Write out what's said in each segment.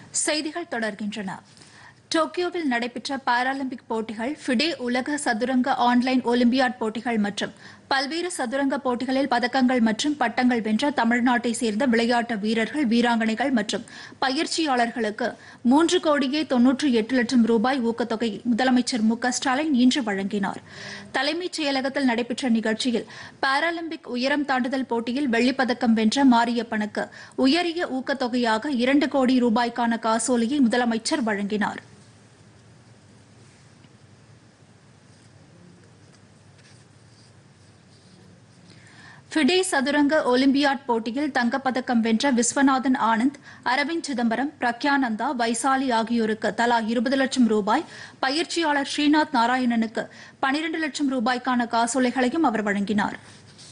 செய்திகள் தொடர்கின்றன டோக்கியோவில் நடைபெற்ற பாராலிம்பிக் போட்டிகள் ஃபிடே உலக சதுரங்க ஆன்லைன் ஒலிம்பியாட் போட்டிகள் மற்றும் பல்வேறு சதுரங்க போட்டிகளில் பதக்கங்கள் மற்றும் பட்டங்கள் வென்ற தமிழ்நாட்டை சேர்ந்த விளையாட்டு வீரர்கள் வீராங்கனைகள் மற்றும் பயிற்சியாளர்களுக்கு மூன்று கோடியே தொன்னூற்றி எட்டு லட்சம் ரூபாய் ஊக்கத்தொகை முதலமைச்சர் மு க ஸ்டாலின் இன்று வழங்கினார் தலைமைச் செயலகத்தில் நடைபெற்ற நிகழ்ச்சியில் பாராலிம்பிக் உயரம் தாண்டுதல் போட்டியில் வெள்ளிப்பதக்கம் வென்ற மாரியப்பனுக்கு உயரிய ஊக்கத்தொகையாக இரண்டு கோடி ரூபாய்க்கான காசோலையை முதலமைச்சர் வழங்கினார் ஃபிடே சதுரங்க ஒலிம்பியாட் போட்டியில் தங்கப்பதக்கம் வென்ற விஸ்வநாதன் ஆனந்த் அரவிந்த் சிதம்பரம் பிரக்யானந்தா வைசாலி ஆகியோருக்கு தலா இருபது லட்சம் ரூபாய் பயிற்சியாளர் ஸ்ரீநாத் நாராயணனுக்கு பனிரண்டு லட்சம் ரூபாய்க்கான காசோலைகளையும் அவர் வழங்கினார்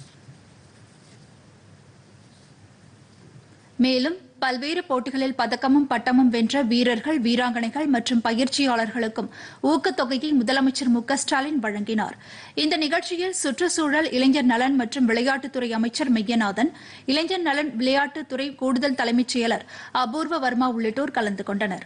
மேலும் பல்வேறு போட்டிகளில் பதக்கமும் பட்டமும் வென்ற வீரர்கள் வீராங்கனைகள் மற்றும் பயிற்சியாளர்களுக்கும் ஊக்கத்தொகையை முதலமைச்சர் மு க ஸ்டாலின் வழங்கினார் இந்த நிகழ்ச்சியில் சுற்றுச்சூழல் இளைஞர் நலன் மற்றும் விளையாட்டுத்துறை அமைச்சர் மெய்யநாதன் இளைஞர் நலன் விளையாட்டுத்துறை கூடுதல் தலைமைச் செயலர் அபூர்வ வர்மா உள்ளிட்டோர் கலந்து கொண்டனா்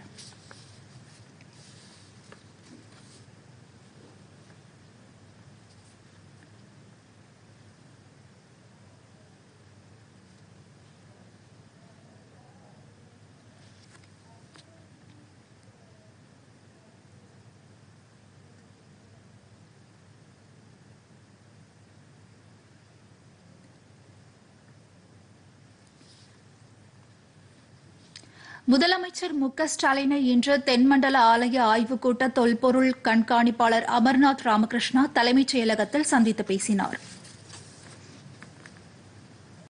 முதலமைச்சர் மு க ஸ்டாலினை இன்று தென்மண்டல ஆலய ஆய்வுக் கூட்ட தொல்பொருள் கண்காணிப்பாளர் அமர்நாத் ராமகிருஷ்ணா தலைமைச் செயலகத்தில் சந்தித்து பேசினாா்